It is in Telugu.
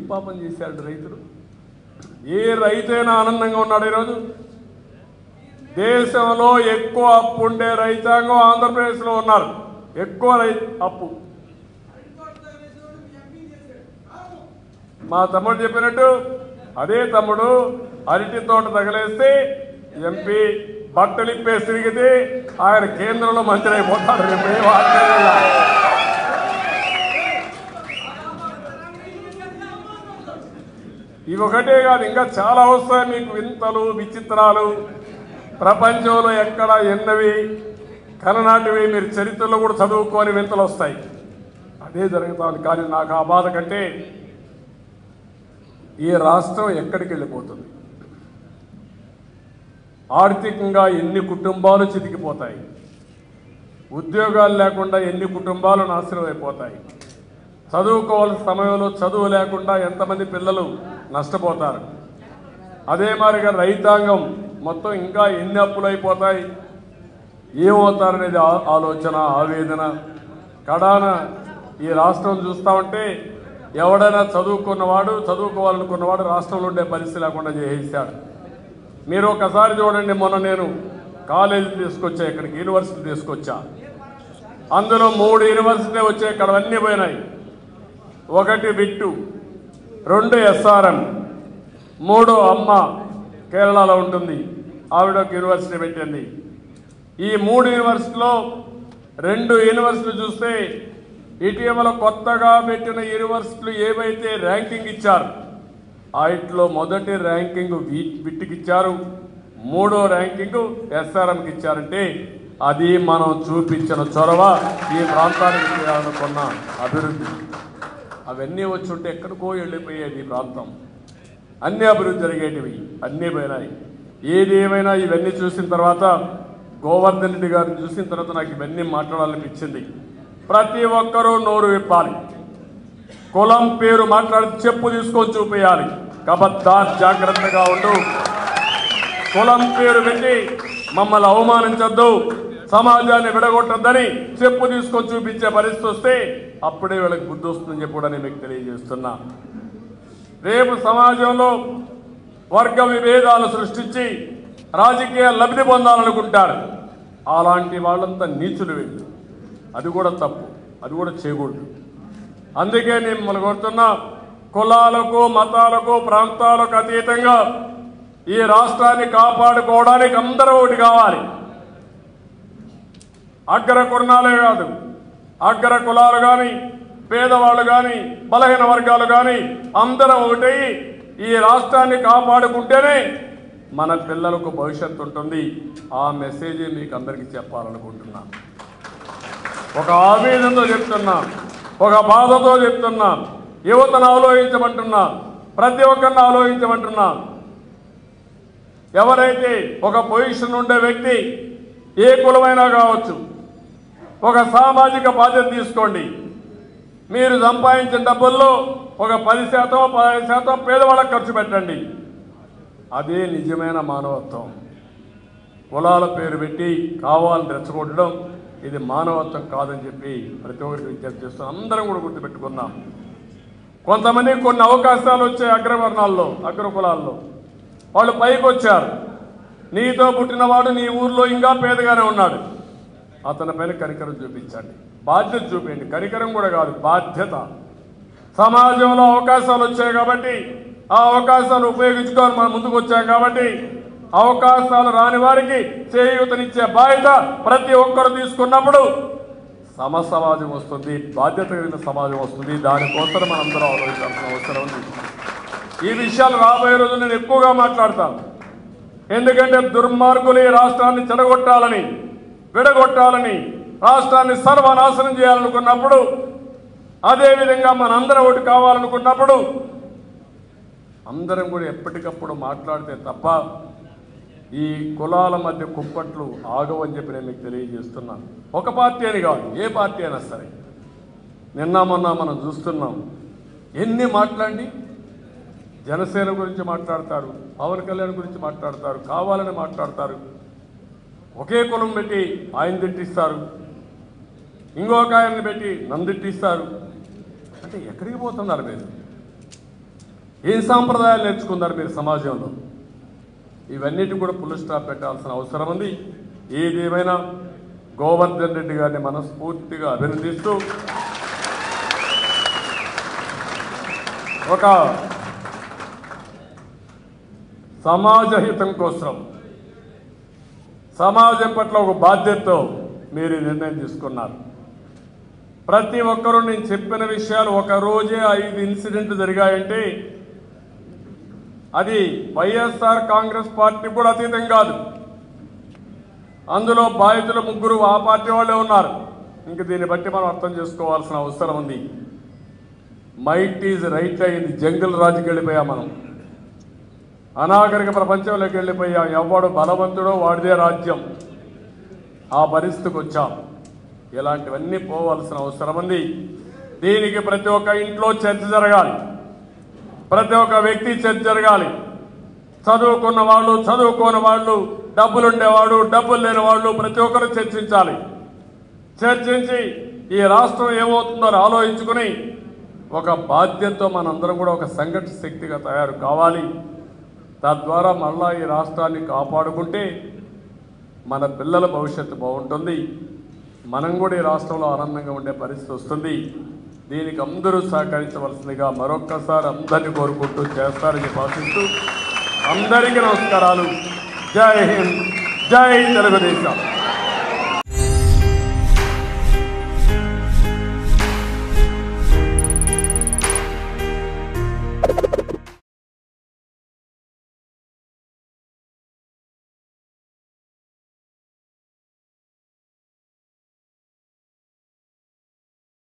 పాపం చేశాడు రైతులు ఏ రైతైనా ఆనందంగా ఉన్నాడు ఈరోజు దేశంలో ఎక్కువ అప్పు ఉండే రైతాంగం ఆంధ్రప్రదేశ్లో ఉన్నారు ఎక్కువ రై అప్పు మా తమ్ముడు చెప్పినట్టు అదే తమ్ముడు అరటి తోట తగలేస్తే ఎంపీ బట్టలు ఇప్పేసి తిరిగితే ఆయన కేంద్రంలో మంత్రి అయిపోతాడు రేపు ఏం ఆశ్చర్యం లేదు. ఇవి ఒకటే కాదు ఇంకా చాలా వస్తాయి మీకు వింతలు విచిత్రాలు ప్రపంచంలో ఎక్కడ ఎన్నవి కననాటివి మీరు చరిత్రలో కూడా చదువుకొని వింతలు వస్తాయి అదే జరుగుతుంది కానీ నాకు ఆ బాధ కంటే ఈ రాష్ట్రం ఎక్కడికి వెళ్ళిపోతుంది ఆర్థికంగా ఎన్ని కుటుంబాలు చితికిపోతాయి ఉద్యోగాలు లేకుండా ఎన్ని కుటుంబాలు నాశనం అయిపోతాయి చదువుకోవాల్సిన సమయంలో చదువు లేకుండా ఎంతమంది పిల్లలు నష్టపోతారు అదే మాదిరిగా రైతాంగం మొత్తం ఇంకా ఎన్ని అప్పులు అయిపోతాయి ఏమవుతారనేది ఆ- ఆలోచన ఆవేదన కడాన ఈ రాష్ట్రం చూస్తా ఉంటే ఎవడైనా చదువుకున్నవాడు చదువుకోవాలనుకున్నవాడు రాష్ట్రంలో ఉండే పరిస్థితి లేకుండా చేసేసాడు మీరు ఒకసారి చూడండి మొన్న నేను కాలేజీ తీసుకొచ్చా ఇక్కడికి యూనివర్సిటీ తీసుకొచ్చా అందులో మూడు యూనివర్సిటీ వచ్చాయి ఇక్కడ అన్నీ పోయినాయి ఒకటి బిట్టు రెండు ఎస్ఆర్ఎం మూడు అమ్మ కేరళలో ఉంటుంది ఆవిడ ఒక యూనివర్సిటీ పెట్టింది ఈ మూడు యూనివర్సిటీలో రెండు యూనివర్సిటీలు చూస్తే ఇటీవల కొత్తగా పెట్టిన యూనివర్సిటీలు ఏవైతే ర్యాంకింగ్ ఇచ్చారు వాటిలో మొదటి ర్యాంకింగ్ వీ- వీటికి ఇచ్చారు మూడో ర్యాంకింగ్ ఎస్ఆర్ఎంకి ఇచ్చారంటే అది మనం చూపించిన చొరవ ఈ ప్రాంతానికి చేయాలనుకున్న అభివృద్ధి అవన్నీ వచ్చి ఉంటే ఎక్కడికో వెళ్ళిపోయేది ఈ ప్రాంతం అన్ని అభివృద్ధి జరిగేటివి అన్నీ పోయినాయి ఏది ఏమైనా ఇవన్నీ చూసిన తర్వాత గోవర్ధన్ రెడ్డి గారిని చూసిన తర్వాత నాకు ఇవన్నీ మాట్లాడాలనిపించింది ప్రతి ఒక్కరూ నోరు విప్పాలి కులం పేరు మాట్లాడి చెప్పు తీసుకొని చూపేయాలి కబద్దార్ జాగ్రత్తగా ఉండు కులం పేరు పెట్టి మమ్మల్ని అవమానించొద్దు సమాజాన్ని విడగొట్టద్దని చెప్పు తీసుకొని చూపించే పరిస్థితి వస్తే అప్పుడే వీళ్ళకి బుద్ధి వస్తుందని చెప్పి కూడా నేను మీకు తెలియజేస్తున్నా రేపు సమాజంలో వర్గ విభేదాలు సృష్టించి రాజకీయ లబ్ధి పొందాలనుకుంటారు అలాంటి వాళ్ళంతా నీచులు వీళ్ళు అది కూడా తప్పు అది కూడా చేయకూడదు అందుకే నేను మిమ్మల్ని కోరుతున్నా కులాలకు మతాలకు ప్రాంతాలకు అతీతంగా ఈ రాష్ట్రాన్ని కాపాడుకోవడానికి అందరూ ఒకటి కావాలి అగ్ర కుర్ణాలే కాదు అగ్ర కులాలు కానీ పేదవాళ్ళు కానీ బలహీన వర్గాలు కానీ అందరం ఒకటి ఈ రాష్ట్రాన్ని కాపాడుకుంటేనే మన పిల్లలకు భవిష్యత్తు ఉంటుంది ఆ మెసేజ్ మీకు అందరికీ చెప్పాలనుకుంటున్నా ఒక ఆవేదనతో చెప్తున్నా ఒక బాధతో చెప్తున్నా యువతను ఆలోచించమంటున్నా ప్రతి ఒక్కరిని ఆలోచించమంటున్నా ఎవరైతే ఒక పొజిషన్ ఉండే వ్యక్తి ఏ కులమైనా కావచ్చు ఒక సామాజిక బాధ్యత తీసుకోండి మీరు సంపాదించిన డబ్బుల్లో ఒక పది శాతం పదహైదు శాతం పేదవాళ్ళకి ఖర్చు పెట్టండి అదే నిజమైన మానవత్వం కులాల పేరు పెట్టి కావాలని రెచ్చగొట్టడం ఇది మానవత్వం కాదని చెప్పి ప్రతి ఒక్కరికి విజ్ఞప్తి చేస్తున్నాం అందరం కూడా గుర్తుపెట్టుకుందాం కొంతమంది కొన్ని అవకాశాలు వచ్చాయి అగ్రవర్ణాల్లో అగ్ర కులాల్లో వాళ్ళు పైకి వచ్చారు నీతో పుట్టినవాడు నీ ఊర్లో ఇంకా పేదగానే ఉన్నాడు అతని పైన కనికరం చూపించండి బాధ్యత చూపించండి కనికరం కూడా కాదు బాధ్యత సమాజంలో అవకాశాలు వచ్చాయి కాబట్టి ఆ అవకాశాలు ఉపయోగించుకొని మనం ముందుకు వచ్చాం కాబట్టి అవకాశాలు రాని వారికి చేయూతనిచ్చే బాధ్యత ప్రతి ఒక్కరు తీసుకున్నప్పుడు సమ సమాజం వస్తుంది బాధ్యత కలిగిన సమాజం వస్తుంది దానికోసం మనందరం ఆలోచించాల్సిన అవసరం ఉంది ఈ విషయాలు రాబోయే రోజు నేను ఎక్కువగా మాట్లాడతాను ఎందుకంటే దుర్మార్గులు ఈ రాష్ట్రాన్ని చెడగొట్టాలని విడగొట్టాలని రాష్ట్రాన్ని సర్వనాశనం చేయాలనుకున్నప్పుడు అదేవిధంగా మనందరం ఒకటి కావాలనుకున్నప్పుడు అందరం కూడా ఎప్పటికప్పుడు మాట్లాడితే తప్ప ఈ కులాల మధ్య కుప్పట్లు ఆగవని చెప్పి నేను మీకు తెలియజేస్తున్నాను ఒక పార్టీ అని కాదు ఏ పార్టీ అయినా సరే నిన్న మొన్న మనం చూస్తున్నాం ఎన్ని మాట్లాడి జనసేన గురించి మాట్లాడతారు పవన్ కళ్యాణ్ గురించి మాట్లాడతారు కావాలని మాట్లాడతారు ఒకే కులం పెట్టి ఆయన తిట్టిస్తారు ఇంకొక ఆయన్ని పెట్టి నన్ను తిట్టిస్తారు అంటే ఎక్కడికి పోతున్నారు మీరు ఏం సాంప్రదాయాలు నేర్చుకున్నారు మీరు సమాజంలో ఇవన్నిటి కూడా పుల్ స్టాప్ పెట్టాల్సిన అవసరం ఉంది ఏదేమైనా గోవర్ధన్ రెడ్డి గారిని మనస్ఫూర్తిగా అభినందిస్తూ ఒక సమాజ హితం కోసం సమాజం పట్ల ఒక బాధ్యతతో మీరు ఈ నిర్ణయం తీసుకున్నారు ప్రతి ఒక్కరూ నేను చెప్పిన విషయాలు ఒక రోజే ఐదు ఇన్సిడెంట్లు జరిగాయంటే అది వైఎస్ఆర్ కాంగ్రెస్ పార్టీ కూడా అతీతం కాదు అందులో బాధితులు ముగ్గురు ఆ పార్టీ వాళ్ళే ఉన్నారు ఇంక దీన్ని బట్టి మనం అర్థం చేసుకోవాల్సిన అవసరం ఉంది మైట్ ఈజ్ రైట్ అయింది జంగిల్ రాజుకి వెళ్ళిపోయాం మనం అనాగరిక ప్రపంచంలోకి వెళ్ళిపోయాం ఎవడు బలవంతుడో వాడిదే రాజ్యం ఆ పరిస్థితికి వచ్చాం ఇలాంటివన్నీ పోవాల్సిన అవసరం ఉంది దీనికి ప్రతి ఒక్క ఇంట్లో చర్చ జరగాలి ప్రతి ఒక్క వ్యక్తి చర్చ జరగాలి చదువుకున్న వాళ్ళు చదువుకోని వాళ్ళు డబ్బులుండేవాడు డబ్బులు లేని వాళ్ళు ప్రతి ఒక్కరు చర్చించాలి చర్చించి ఈ రాష్ట్రం ఏమవుతుందో అని ఆలోచించుకుని ఒక బాధ్యతతో మనందరం కూడా ఒక సంఘటిత శక్తిగా తయారు కావాలి తద్వారా మళ్ళా ఈ రాష్ట్రాన్ని కాపాడుకుంటే మన పిల్లల భవిష్యత్తు బాగుంటుంది మనం కూడా ఈ రాష్ట్రంలో ఆనందంగా ఉండే పరిస్థితి వస్తుంది దీనికి అందరూ సహకరించవలసిందిగా మరొక్కసారి అందరినీ కోరుకుంటూ చేస్తారని చెప్పి ఆశిస్తూ అందరికీ నమస్కారాలు జై హింద్ జై తెలుగుదేశం